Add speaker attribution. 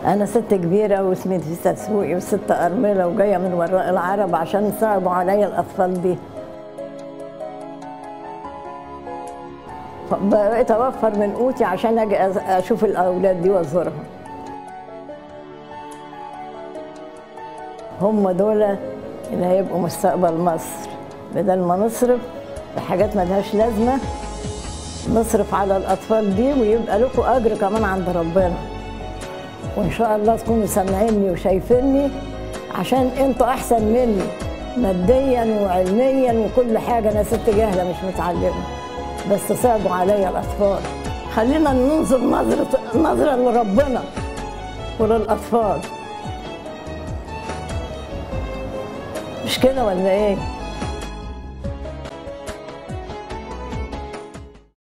Speaker 1: أنا ست كبيرة واسمي نفيسة تسوقي وست أرملة وجاية من وراء العرب عشان صعبوا عليا الأطفال دي بقيت أوفر من قوتي عشان أجي أز- أشوف الأولاد دي وأزورهم هم دول اللي هيبقوا مستقبل مصر بدل ما نصرف بحاجات ملهاش لازمة نصرف على الأطفال دي ويبقى لكم أجر كمان عند ربنا وإن شاء الله تكونوا سامعيني وشايفيني عشان أنتوا أحسن مني ماديا وعلميا وكل حاجة أنا ست جاهلة مش متعلمة بس صعبوا عليا الأطفال خلينا ننظر نظرة نظرة لربنا وللأطفال مش كده ولا إيه؟